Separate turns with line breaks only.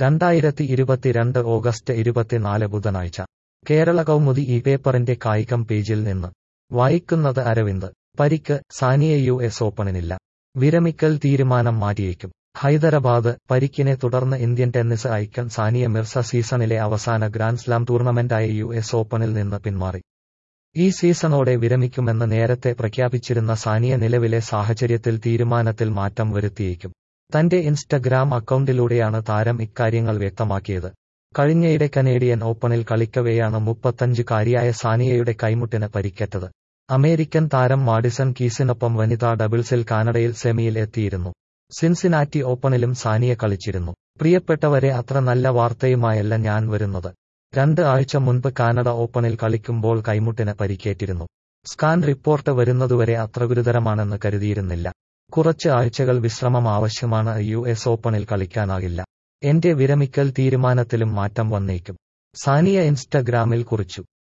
രണ്ടായിരത്തി ഇരുപത്തിരണ്ട് ഓഗസ്റ്റ് ഇരുപത്തിനാല് ബുധനാഴ്ച കേരള കൗമുദി ഈ പേപ്പറിന്റെ കായികം പേജിൽ നിന്ന് വായിക്കുന്നത് അരവിന്ദ് പരിക്ക് സാനിയ യു എസ് ഓപ്പണിനില്ല വിരമിക്കൽ തീരുമാനം മാറ്റിയേക്കും ഹൈദരാബാദ് പരിക്കിനെ തുടർന്ന് Indian tennis icon Sania Mirza സീസണിലെ അവസാന ഗ്രാൻഡ് സ്ലാം ടൂർണമെന്റായ യു എസ് ഓപ്പണിൽ നിന്ന് പിന്മാറി ഈ സീസണോടെ വിരമിക്കുമെന്ന് നേരത്തെ പ്രഖ്യാപിച്ചിരുന്ന സാനിയ നിലവിലെ സാഹചര്യത്തിൽ തീരുമാനത്തിൽ മാറ്റം വരുത്തിയേക്കും തന്റെ ഇൻസ്റ്റഗ്രാം അക്കൗണ്ടിലൂടെയാണ് താരം ഇക്കാര്യങ്ങൾ വ്യക്തമാക്കിയത് കഴിഞ്ഞയിടെ കനേഡിയൻ ഓപ്പണിൽ കളിക്കവെയാണ് മുപ്പത്തഞ്ചുകാരിയായ സാനിയയുടെ കൈമുട്ടിന് പരിക്കേറ്റത് അമേരിക്കൻ താരം മാഡിസൺ കീസിനൊപ്പം വനിതാ ഡബിൾസിൽ കാനഡയിൽ സെമിയിൽ എത്തിയിരുന്നു സിൻസിനാറ്റി ഓപ്പണിലും സാനിയ കളിച്ചിരുന്നു പ്രിയപ്പെട്ടവരെ അത്ര നല്ല വാർത്തയുമായല്ല ഞാൻ വരുന്നത് രണ്ട് ആഴ്ച മുൻപ് കാനഡ ഓപ്പണിൽ കളിക്കുമ്പോൾ കൈമുട്ടിന് പരിക്കേറ്റിരുന്നു സ്കാൻ റിപ്പോർട്ട് വരുന്നതുവരെ അത്ര ഗുരുതരമാണെന്ന് കരുതിയിരുന്നില്ല കുറച്ച് ആഴ്ചകൾ വിശ്രമം ആവശ്യമാണ് യു എസ് ഓപ്പണിൽ കളിക്കാനാകില്ല എന്റെ വിരമിക്കൽ തീരുമാനത്തിലും മാറ്റം വന്നേക്കും സാനിയ ഇൻസ്റ്റഗ്രാമിൽ കുറിച്ചു